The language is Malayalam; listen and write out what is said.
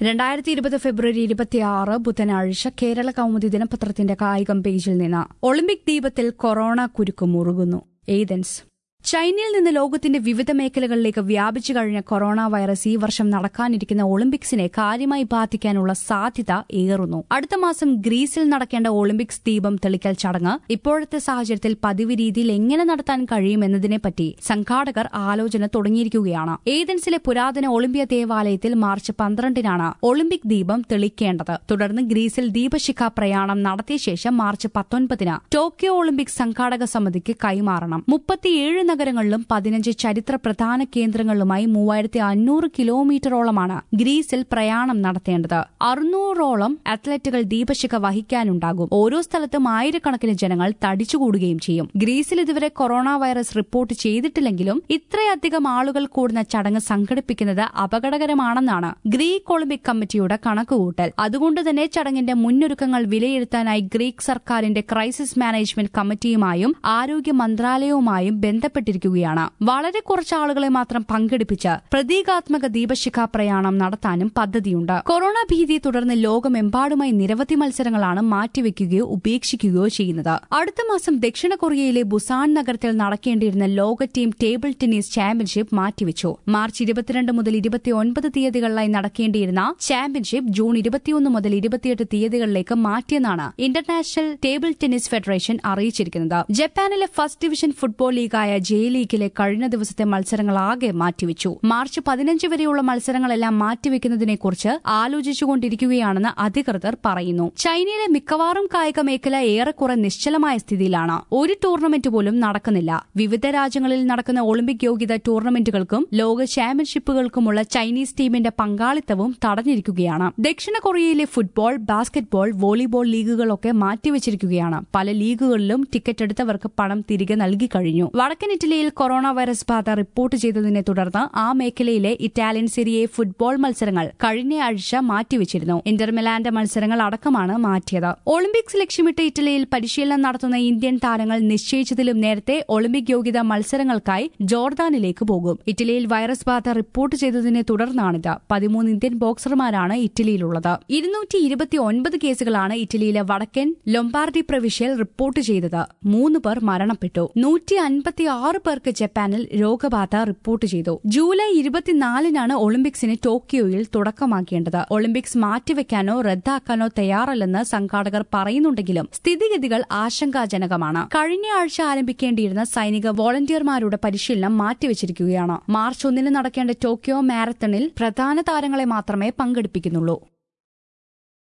രണ്ടായിരത്തി ഇരുപത് ഫെബ്രുവരി ഇരുപത്തിയാറ് ബുധനാഴ്ച കേരള കൗമുദി ദിനപത്രത്തിന്റെ കായികം പേജിൽ നിന്ന് ഒളിമ്പിക് ദീപത്തിൽ കൊറോണ കുരുക്ക് മുറുകുന്നു ഏതൻസ് ചൈനയിൽ നിന്ന് ലോകത്തിന്റെ വിവിധ മേഖലകളിലേക്ക് വ്യാപിച്ചു കഴിഞ്ഞ കൊറോണ വൈറസ് ഈ വർഷം നടക്കാനിരിക്കുന്ന ഒളിമ്പിക്സിനെ കാര്യമായി ബാധിക്കാനുള്ള സാധ്യത ഏറുന്നു അടുത്ത മാസം ഗ്രീസിൽ നടക്കേണ്ട ഒളിമ്പിക്സ് ദീപം തെളിക്കൽ ചടങ്ങ് ഇപ്പോഴത്തെ സാഹചര്യത്തിൽ പതിവ് രീതിയിൽ എങ്ങനെ നടത്താൻ കഴിയുമെന്നതിനെപ്പറ്റി സംഘാടകർ ആലോചന തുടങ്ങിയിരിക്കുകയാണ് ഏതൻസിലെ പുരാതന ഒളിമ്പ്യ ദേവാലയത്തിൽ മാർച്ച് പന്ത്രണ്ടിനാണ് ഒളിമ്പിക് ദീപം തെളിക്കേണ്ടത് തുടർന്ന് ഗ്രീസിൽ ദീപശിഖ പ്രയാണം നടത്തിയ ശേഷം മാർച്ച് പത്തൊൻപതിന് ടോക്കിയോ ഒളിമ്പിക്സ് സംഘാടക സമിതിക്ക് കൈമാറണം മുപ്പത്തിയേഴ് നഗരങ്ങളിലും പതിനഞ്ച് ചരിത്ര പ്രധാന കേന്ദ്രങ്ങളിലുമായി മൂവായിരത്തി അഞ്ഞൂറ് കിലോമീറ്ററോളമാണ് ഗ്രീസിൽ പ്രയാണം നടത്തേണ്ടത് അറുന്നൂറോളം അത്ലറ്റുകൾ ദീപശിഖ വഹിക്കാനുണ്ടാകും ഓരോ സ്ഥലത്തും ആയിരക്കണക്കിന് ജനങ്ങൾ തടിച്ചുകൂടുകയും ചെയ്യും ഗ്രീസിൽ ഇതുവരെ കൊറോണ വൈറസ് റിപ്പോർട്ട് ചെയ്തിട്ടില്ലെങ്കിലും ഇത്രയധികം ആളുകൾ കൂടുന്ന ചടങ്ങ് സംഘടിപ്പിക്കുന്നത് അപകടകരമാണെന്നാണ് ഗ്രീക്ക് ഒളിമ്പിക് കമ്മിറ്റിയുടെ കണക്കുകൂട്ടൽ അതുകൊണ്ട് തന്നെ ചടങ്ങിന്റെ മുന്നൊരുക്കങ്ങൾ വിലയിരുത്താനായി ഗ്രീക്ക് സർക്കാരിന്റെ ക്രൈസിസ് മാനേജ്മെന്റ് കമ്മിറ്റിയുമായും ആരോഗ്യ മന്ത്രാലയവുമായും ബന്ധപ്പെട്ടിരിക്കുകയാണ് വളരെ കുറച്ച് ആളുകളെ മാത്രം പങ്കെടുപ്പിച്ച് പ്രതീകാത്മക ദീപശിഖ പ്രയാണം നടത്താനും പദ്ധതിയുണ്ട് കൊറോണ ഭീതിയെ തുടർന്ന് ലോകമെമ്പാടുമായി നിരവധി മത്സരങ്ങളാണ് മാറ്റിവെക്കുകയോ ഉപേക്ഷിക്കുകയോ ചെയ്യുന്നത് അടുത്ത മാസം ദക്ഷിണ കൊറിയയിലെ ബുസാൻ നഗരത്തിൽ നടക്കേണ്ടിയിരുന്ന ലോക ടീം ടേബിൾ ടെന്നീസ് ചാമ്പ്യൻഷിപ്പ് മാറ്റിവെച്ചു മാർച്ച് ഇരുപത്തിരണ്ട് മുതൽ ഇരുപത്തിയൊൻപത് തീയതികളിലായി നടക്കേണ്ടിയിരുന്ന ചാമ്പ്യൻഷിപ്പ് ജൂൺ ഇരുപത്തിയൊന്ന് മുതൽ ഇരുപത്തിയെട്ട് തീയതികളിലേക്ക് മാറ്റിയെന്നാണ് ഇന്റർനാഷണൽ ടേബിൾ ടെന്നീസ് ഫെഡറേഷൻ അറിയിച്ചിരിക്കുന്നത് ജപ്പാനിലെ ഫസ്റ്റ് ഡിവിഷൻ ഫുട്ബോൾ ലീഗായ ജെ ലീഗിലെ കഴിഞ്ഞ ദിവസത്തെ മത്സരങ്ങളാകെ മാറ്റിവെച്ചു മാർച്ച് പതിനഞ്ച് വരെയുള്ള മത്സരങ്ങളെല്ലാം മാറ്റിവെക്കുന്നതിനെക്കുറിച്ച് ആലോചിച്ചുകൊണ്ടിരിക്കുകയാണെന്ന് അധികൃതർ പറയുന്നു ചൈനയിലെ മിക്കവാറും കായിക മേഖല ഏറെക്കുറെ നിശ്ചലമായ സ്ഥിതിയിലാണ് ഒരു ടൂർണമെന്റ് പോലും നടക്കുന്നില്ല വിവിധ രാജ്യങ്ങളിൽ നടക്കുന്ന ഒളിമ്പിക് യോഗ്യത ടൂർണമെന്റുകൾക്കും ലോക ചാമ്പ്യൻഷിപ്പുകൾക്കുമുള്ള ചൈനീസ് ടീമിന്റെ പങ്കാളിത്തവും തടഞ്ഞിരിക്കുകയാണ് ദക്ഷിണ കൊറിയയിലെ ഫുട്ബോൾ ബാസ്കറ്റ്ബോൾ വോളിബോൾ ലീഗുകളൊക്കെ മാറ്റിവെച്ചിരിക്കുകയാണ് പല ലീഗുകളിലും ടിക്കറ്റ് എടുത്തവർക്ക് പണം തിരികെ നൽകി കഴിഞ്ഞു വടക്കൻ ഇറ്റലിയിൽ കൊറോണ വൈറസ് ബാധ റിപ്പോർട്ട് ചെയ്തതിനെ തുടർന്ന് ആ മേഖലയിലെ ഇറ്റാലിയൻ സിരിയെ ഫുട്ബോൾ മത്സരങ്ങൾ കഴിഞ്ഞ ആഴ്ച മാറ്റിവെച്ചിരുന്നു ഇന്റർമിലാന്റെ മത്സരങ്ങൾ അടക്കമാണ് മാറ്റിയത് ഒളിമ്പിക്സ് ലക്ഷ്യമിട്ട് ഇറ്റലിയിൽ പരിശീലനം നടത്തുന്ന ഇന്ത്യൻ താരങ്ങൾ നിശ്ചയിച്ചതിലും നേരത്തെ ഒളിമ്പിക് യോഗ്യത മത്സരങ്ങൾക്കായി ജോർദാനിലേക്ക് പോകും ഇറ്റലിയിൽ വൈറസ് ബാധ റിപ്പോർട്ട് ചെയ്തതിനെ തുടർന്നാണിത് പതിമൂന്ന് ഇന്ത്യൻ ബോക്സർമാരാണ് ഇറ്റലിയിലുള്ളത് ഇരുന്നൂറ്റി ഇരുപത്തിയൊൻപത് കേസുകളാണ് ഇറ്റലിയിലെ വടക്കൻ ലൊംബാർഡി പ്രവിശ്യയിൽ റിപ്പോർട്ട് ചെയ്തത് മൂന്ന് പേർ മരണപ്പെട്ടു നൂറ്റി അൻപത്തിയാറ് പേർക്ക് ജപ്പാനിൽ രോഗബാധ റിപ്പോർട്ട് ചെയ്തു ജൂലൈ ഇരുപത്തിനാലിനാണ് ഒളിമ്പിക്സിന് ടോക്കിയോയിൽ തുടക്കമാക്കേണ്ടത് ഒളിമ്പിക്സ് മാറ്റിവെക്കാനോ റദ്ദാക്കാനോ തയ്യാറല്ലെന്ന് സംഘാടകർ പറയുന്നുണ്ടെങ്കിലും സ്ഥിതിഗതികൾ ആശങ്കാജനകമാണ് കഴിഞ്ഞ ആഴ്ച ആരംഭിക്കേണ്ടിയിരുന്ന സൈനിക വോളണ്ടിയർമാരുടെ പരിശീലനം മാറ്റിവെച്ചിരിക്കുകയാണ് മാർച്ച് ഒന്നിന് നടക്കേണ്ട ടോക്കിയോ മാരത്തണിൽ പ്രധാന താരങ്ങളെ മാത്രമേ പങ്കെടുപ്പിക്കുന്നുള്ളൂ